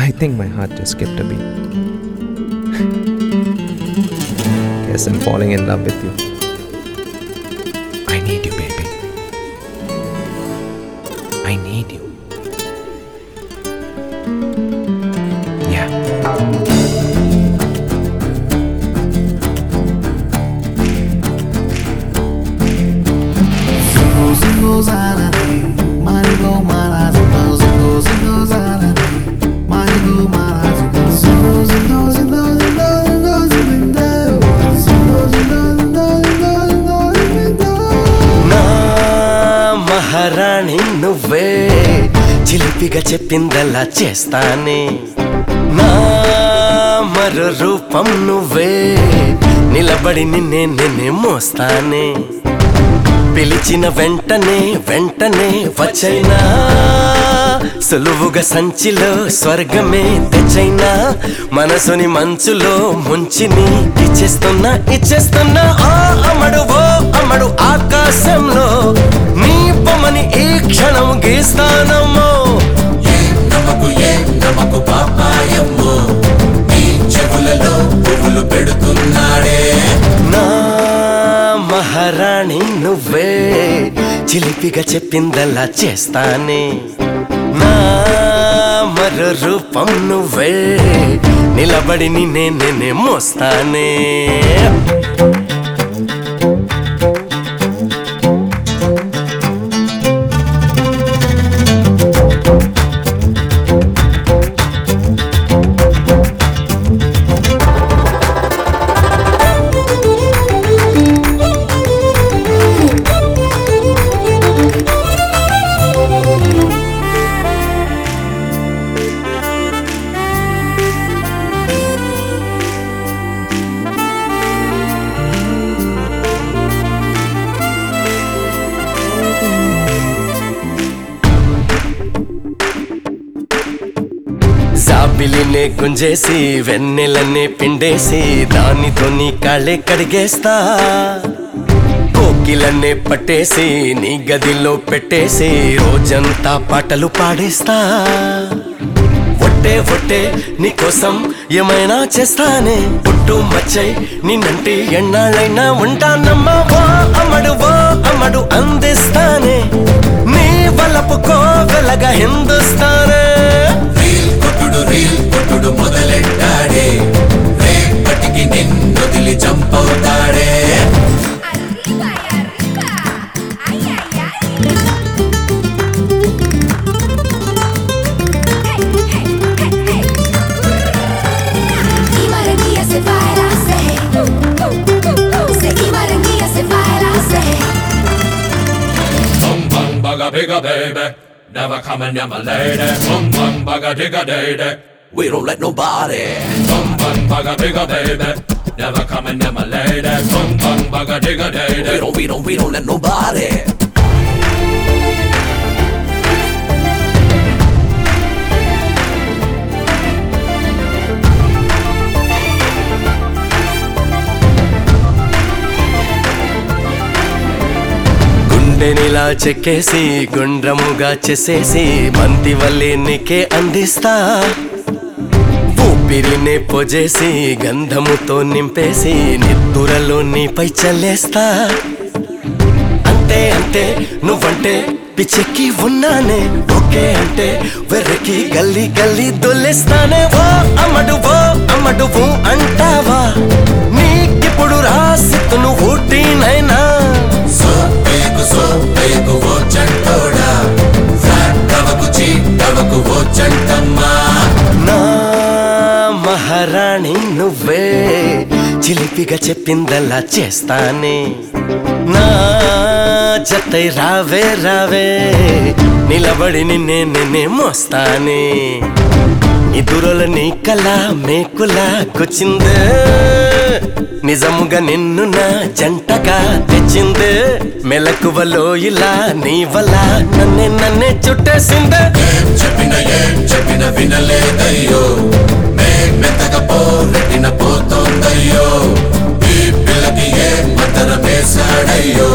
I think my heart just skipped a beat. Guess I'm falling in love with you. I need you, baby. I need you. Yeah. Zingo, zingo, zanani. Marigo, mara, zingo, zingo, zingo, zanani. Marigo, mara, zingo, zingo, zingo, zingo, zingo, zingo, zingo. Zingo, zingo, zingo, zingo, zingo, zingo. నా మహారాణి నువ్వే చిలిపిగా చెప్పిందలా చేస్తానే నా మరో రూపం నువ్వే నిలబడి నిన్నే నిన్నే మోస్తానే పిలిచిన వెంటనే వెంటనే వచ్చైనా సులువుగా సంచిలో స్వర్గమే తెచ్చైనా మనసుని మంచులో ముంచిని ఇచ్చేస్తున్నా ఇచ్చేస్తున్నా ఆ అమ్మడు ఓ అమ్మడు ఆకాశంలో నీ బొమ్మని ఈ క్షణం గీస్తానమ్మో నమకు ఏ నమకు పాపాయమ్మో నీ చెవులలో పువ్వులు పెడుతున్నాడే నా మహారాణి నువ్వే చిలిపిగా చెప్పిందలా చేస్తానే నా మరో రూపం నువ్వే నిలబడి నిన్నే నేనే మోస్తానే జాబిలినే గుంజేసి వెన్నెలనే పిండేసి దానితో నీ కాళ్ళే కడిగేస్తా కోకిలనే పట్టేసి నీ గదిలో పెట్టేసి రోజంతా పాటలు పాడేస్తా ఒట్టే ఒట్టే నీకోసం ఏమైనా చేస్తానే పుట్టు మచ్చై నిన్నంటి ఎన్నాళ్ళైనా ఉంటానమ్మా ఓ అమ్మడు ఓ అమ్మడు అందిస్తానే నీ వలపు కోవెలగా హిందుస్తానే రీల్ కొట్టుడు రీల్ కొట్టుడు మొదలెట్టాడే రేపటికి నిన్నొదిలి చంపవుతాడే Arriba y arriba. Ay, ay, ay. Hey, hey, hey, hey. Y Maranguilla se baila, say. Say, y Maranguilla se baila, say. Bum bum bugga bigga baby Never coming near my lady Bum bum bugga digga day We don't let nobody Bum bum bugga bigga baby Never coming near my lady Bum bum bugga digga day We don't, we don't, we don't let nobody గుండెనిలా చెక్కేసి గుండ్రముగా చేసేసి బంతి వల్లే నీకే అందిస్తా ఊపిరినే పొజేసి గంధముతో నింపేసి నిద్దురలో నీపై చల్లేస్తా అంతే అంతే నువ్వంటే పిచ్చెక్కి ఉన్నానే ఓకే అంటే వెర్రకి గల్లీ గల్లీ దొల్లేస్తానే ఓ అమ్మడు ఓ అమ్మడు ఊ అంటావా నీకిప్పుడు రాసిత్తును ఊటీనైనా సో పేకు సో పేకు ఓ చంటోడా ఫ్లాట్ కవకు చీట్ కవకు ఓ చంటమ్మా నా మహారాణి నువ్వే చిలిపిగా చెప్పిందలా చేస్తానే నా జతై రావే రావే నిలబడి నిన్నే నిన్నే మోస్తానే నిదురల నీ కళ మేకులా కూర్చిందే నిజముగా నిన్ను నా జంటగా తెచ్చిందే మెలకువలో ఇలా నీ వల్ల నన్నే నన్నే చుట్టేసిందే ఏం చెప్పిన ఏం చెప్పిన వినలేదయ్యో మే మెత్తగా పోరెట్టిన పోతోందయ్యో ఈ పిల్లకి ఏం మద్దర వేశాడయ్యో